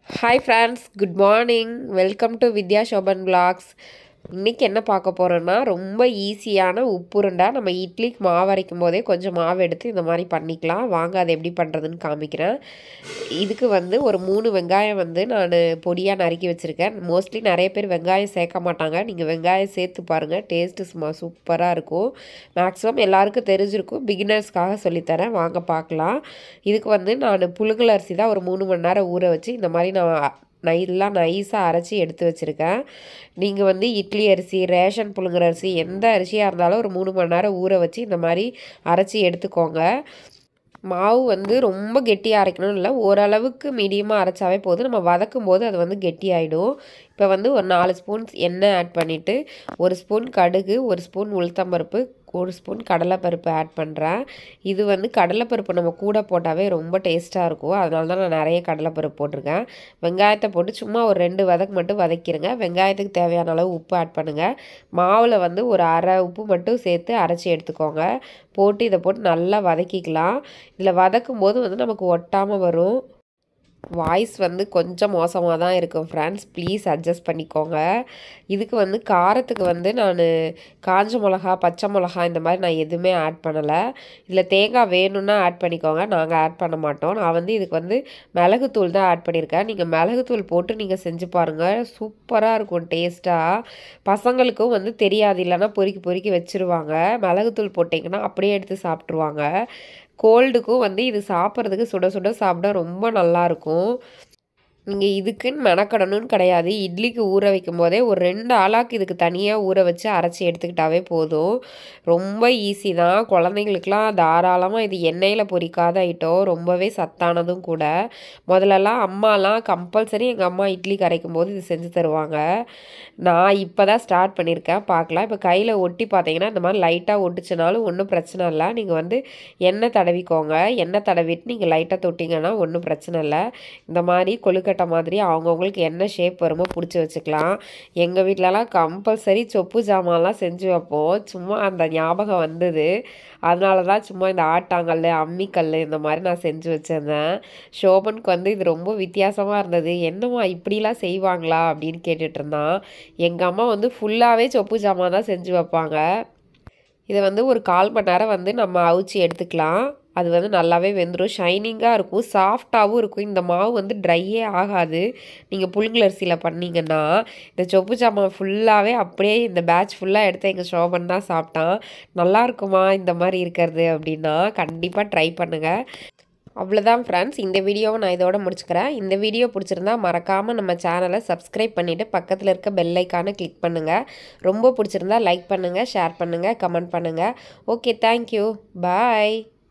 hi friends good morning welcome to Vidya Shoban blogs இன்றைக்கி என்ன பார்க்க போகிறோன்னா ரொம்ப ஈஸியான உப்புருண்டா நம்ம இட்லிக்கு மாவு அரைக்கும் போதே கொஞ்சம் மாவு எடுத்து இந்த மாதிரி பண்ணிக்கலாம் வாங்க அதை எப்படி பண்ணுறதுன்னு காமிக்கிறேன் இதுக்கு வந்து ஒரு மூணு வெங்காயம் வந்து நான் பொடியாக நறுக்கி வச்சுருக்கேன் மோஸ்ட்லி நிறைய பேர் வெங்காயம் சேர்க்க மாட்டாங்க நீங்கள் வெங்காயம் சேர்த்து பாருங்கள் டேஸ்ட்டு சும்மா சூப்பராக இருக்கும் மேக்ஸிமம் எல்லாருக்கும் தெரிஞ்சிருக்கும் பிகினர்ஸ்க்காக சொல்லித்தரேன் வாங்க பார்க்கலாம் இதுக்கு வந்து நான் புழுங்கல் அரிசி தான் ஒரு மூணு மணி நேரம் ஊற வச்சு இந்த மாதிரி நான் நைலாம் நைஸாக அரைச்சி எடுத்து வச்சுருக்கேன் நீங்கள் வந்து இட்லி அரிசி ரேஷன் புழுங்குற அரிசி எந்த அரிசியாக இருந்தாலும் ஒரு மூணு மணி நேரம் ஊற வச்சு இந்த மாதிரி அரைச்சி எடுத்துக்கோங்க மாவு வந்து ரொம்ப கெட்டியாக அரைக்கணும் இல்லை ஓரளவுக்கு மீடியமாக அரைச்சாவே போதும் நம்ம வதக்கும் போது அது வந்து கெட்டியாயிடும் இப்போ வந்து ஒரு நாலு ஸ்பூன் எண்ணெய் ஆட் பண்ணிவிட்டு ஒரு ஸ்பூன் கடுகு ஒரு ஸ்பூன் உளுத்தம்பருப்பு ஒரு ஸ்பூன் கடலைப்பருப்பு ஆட் பண்ணுறேன் இது வந்து கடலைப்பருப்பு நம்ம கூட போட்டாவே ரொம்ப டேஸ்ட்டாக இருக்கும் அதனால தான் நான் நிறைய கடலைப்பருப்பு போட்டிருக்கேன் வெங்காயத்தை போட்டு சும்மா ஒரு ரெண்டு வதக்கு மட்டும் வதக்கிடுங்க வெங்காயத்துக்கு தேவையான அளவு உப்பு ஆட் பண்ணுங்கள் மாவில் வந்து ஒரு அரை உப்பு மட்டும் சேர்த்து அரைச்சி எடுத்துக்கோங்க போட்டு இதை போட்டு நல்லா வதக்கிக்கலாம் இதில் வதக்கும் போது வந்து நமக்கு ஒட்டாமல் வரும் வாய்ஸ் வந்து கொஞ்சம் மோசமாக தான் இருக்கும் ஃப்ரெண்ட்ஸ் ப்ளீஸ் அட்ஜஸ்ட் பண்ணிக்கோங்க இதுக்கு வந்து காரத்துக்கு வந்து நான் காஞ்ச மிளகா பச்சை மிளகா இந்த மாதிரி நான் எதுவுமே ஆட் பண்ணலை இதில் தேங்காய் வேணும்னா ஆட் பண்ணிக்கோங்க நாங்கள் ஆட் பண்ண மாட்டோம் நான் வந்து இதுக்கு வந்து மிளகுத்தூள் தான் ஆட் பண்ணியிருக்கேன் நீங்கள் மிளகுத்தூள் போட்டு நீங்கள் செஞ்சு பாருங்கள் சூப்பராக இருக்கும் டேஸ்ட்டாக பசங்களுக்கும் வந்து தெரியாது இல்லைன்னா பொறுக்கி பொறுக்கி வச்சுருவாங்க மிளகுத்தூள் போட்டிங்கன்னா அப்படியே எடுத்து சாப்பிட்ருவாங்க கோல்டுக்கும் வந்து இது சாப்பிட்றதுக்கு சுட சுட சாப்பிட ரொம்ப நல்லாயிருக்கும் நீங்கள் இதுக்குன்னு மெனக்கடணும்னு கிடையாது இட்லிக்கு ஊற வைக்கும் போதே ஒரு ரெண்டு ஆளாக்கு இதுக்கு தனியாக ஊற வச்சு அரைச்சி எடுத்துக்கிட்டாவே போதும் ரொம்ப ஈஸி தான் குழந்தைங்களுக்குலாம் தாராளமாக இது எண்ணெயில் பொரிக்காத ஐட்டம் ரொம்பவே சத்தானதும் கூட முதல்லலாம் அம்மாலாம் கம்பல்சரி எங்கள் அம்மா இட்லி கரைக்கும் போது இது செஞ்சு தருவாங்க நான் இப்போ தான் ஸ்டார்ட் பண்ணியிருக்கேன் பார்க்கலாம் இப்போ கையில் ஒட்டி பார்த்தீங்கன்னா இந்த மாதிரி லைட்டாக ஒட்டுச்சுனாலும் ஒன்றும் பிரச்சனை இல்லை நீங்கள் வந்து எண்ணெய் தடவிக்கோங்க எண்ணெய் தடவிட்டு நீங்கள் லைட்டாக தொட்டிங்கன்னா ஒன்றும் பிரச்சனை இல்லை இந்த மாதிரி கொழுக்க கொழுக்கட்டை மாதிரி அவங்கவுங்களுக்கு என்ன ஷேப் வருமோ பிடிச்சி வச்சுக்கலாம் எங்கள் வீட்டிலலாம் கம்பல்சரி சொப்பு ஜாமான்லாம் செஞ்சு வைப்போம் சும்மா அந்த ஞாபகம் வந்தது அதனால தான் சும்மா இந்த ஆட்டாங்கல் அம்மிக்கல் இந்த மாதிரி நான் செஞ்சு வச்சுருந்தேன் ஷோபனுக்கு வந்து இது ரொம்ப வித்தியாசமாக இருந்தது என்னம்மா இப்படிலாம் செய்வாங்களா அப்படின்னு கேட்டுட்டு இருந்தான் எங்கள் அம்மா வந்து ஃபுல்லாகவே சொப்பு ஜாமான் தான் செஞ்சு வைப்பாங்க இதை வந்து ஒரு கால் மணி நேரம் வந்து நம்ம அவிச்சு எடுத்துக்கலாம் அது வந்து நல்லாவே வெந்துடும் ஷைனிங்காக இருக்கும் சாஃப்டாகவும் இருக்கும் இந்த மாவு வந்து ட்ரையே ஆகாது நீங்கள் புழுங்கல் அரிசியில் பண்ணிங்கன்னா இந்த சொப்பு சாமான் ஃபுல்லாகவே அப்படியே இந்த பேட்ச் ஃபுல்லாக எடுத்து எங்கள் ஷோபன் தான் சாப்பிட்டான் நல்லா இருக்குமா இந்த மாதிரி இருக்கிறது அப்படின்னா கண்டிப்பாக ட்ரை பண்ணுங்கள் அவ்வளோதான் ஃப்ரெண்ட்ஸ் இந்த வீடியோவை நான் இதோட முடிச்சுக்கிறேன் இந்த வீடியோ பிடிச்சிருந்தா மறக்காமல் நம்ம சேனலை சப்ஸ்கிரைப் பண்ணிவிட்டு பக்கத்தில் இருக்க பெல் ஐக்கானை கிளிக் பண்ணுங்கள் ரொம்ப பிடிச்சிருந்தா லைக் பண்ணுங்கள் ஷேர் பண்ணுங்கள் கமெண்ட் பண்ணுங்கள் ஓகே தேங்க்யூ பாய்